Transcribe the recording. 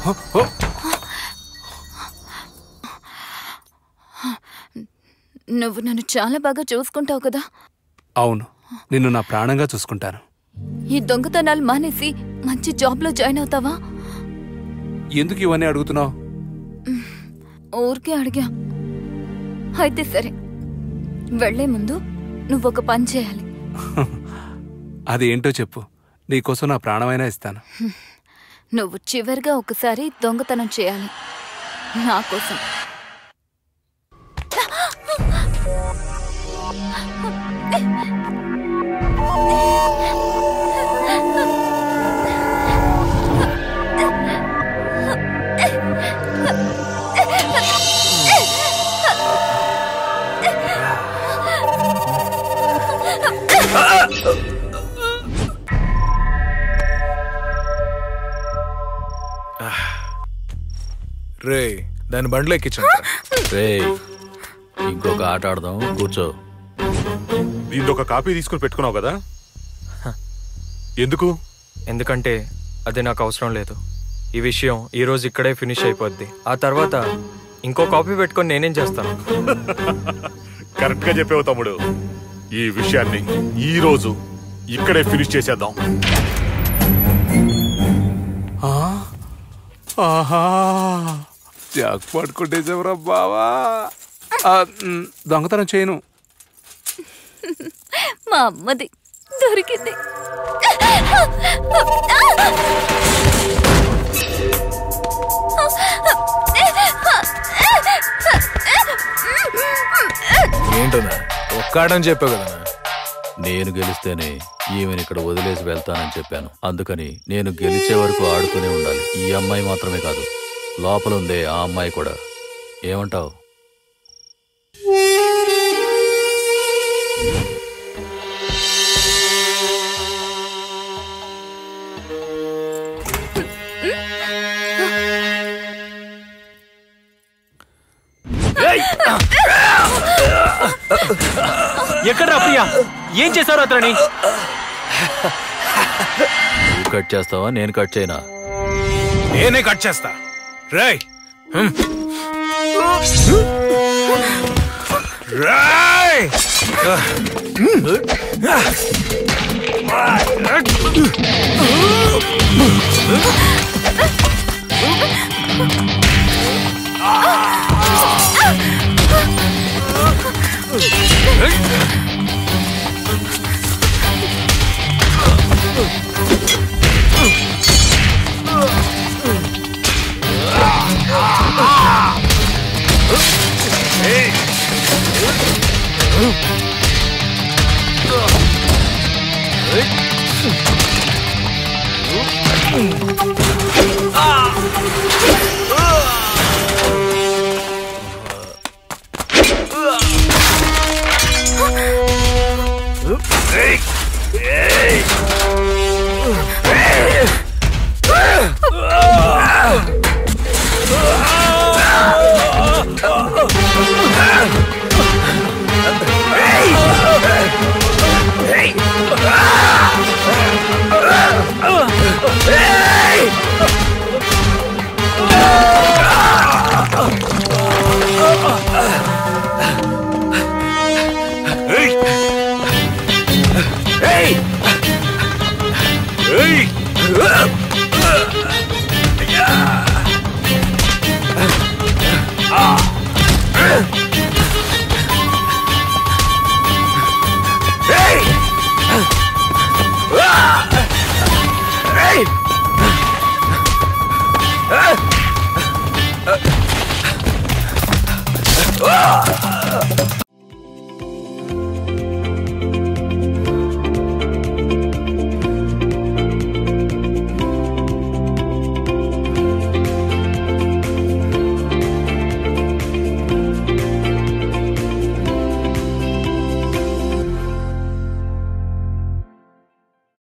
నువ్వు నన్ను చాలా బాగా చూసుకుంటావు కదా అవును నిన్ను నా ప్రాణంగా చూసుకుంటాను ఈ దొంగతనాలు మానేసి మంచి జాబ్లో జాయిన్ అవుతావా ఎందుకు ఇవన్నీ అడుగుతున్నావు ఊరికే అడిగా అయితే సరే వెళ్లే ముందు నువ్వు ఒక పని చేయాలి అది ఏంటో చెప్పు నీకోసం నా ప్రాణమైనా ఇస్తాను నువ్వు చివరిగా ఒకసారి దొంగతనం చేయాలి నా కోసం రే దాని బండ్లో ఎక్కించండి రే ఇంకొక ఆట ఆడదాం కూర్చో దీంతో ఒక కాపీ తీసుకుని పెట్టుకున్నావు కదా ఎందుకు ఎందుకంటే అది నాకు అవసరం లేదు ఈ విషయం ఈ రోజు ఇక్కడే ఫినిష్ అయిపోద్ది ఆ తర్వాత ఇంకో కాపీ పెట్టుకొని నేనేం చేస్తాను కరెక్ట్ గా చెప్పావు తమ్ముడు ఈ విషయాన్ని ఈ రోజు ఇక్కడే ఫినిష్ చేసేద్దాం ఆ? ఆహా జాక్ పడుకుంటేసావురా బావా ఆ, మ్, దొంగతనం చేయను మా అమ్మది దొరికింది ఏంటన్నా ఒక్కాడని చెప్పావు కదన్నా నేను గెలిస్తేనే ఈమెను ఇక్కడ వదిలేసి వెళ్తానని చెప్పాను అందుకని నేను గెలిచే వరకు ఆడుతూనే ఉండాలి ఈ అమ్మాయి మాత్రమే కాదు లోపల ఉందే ఆ అమ్మాయి కూడా ఏమంటావు ఎక్కడ ప్రియా ఏం చేశారు అతని నువ్వు కట్ చేస్తావా నేను కట్ చేయనా నేనే కట్ చేస్తా రేయ్ హ్మ్. రేయ్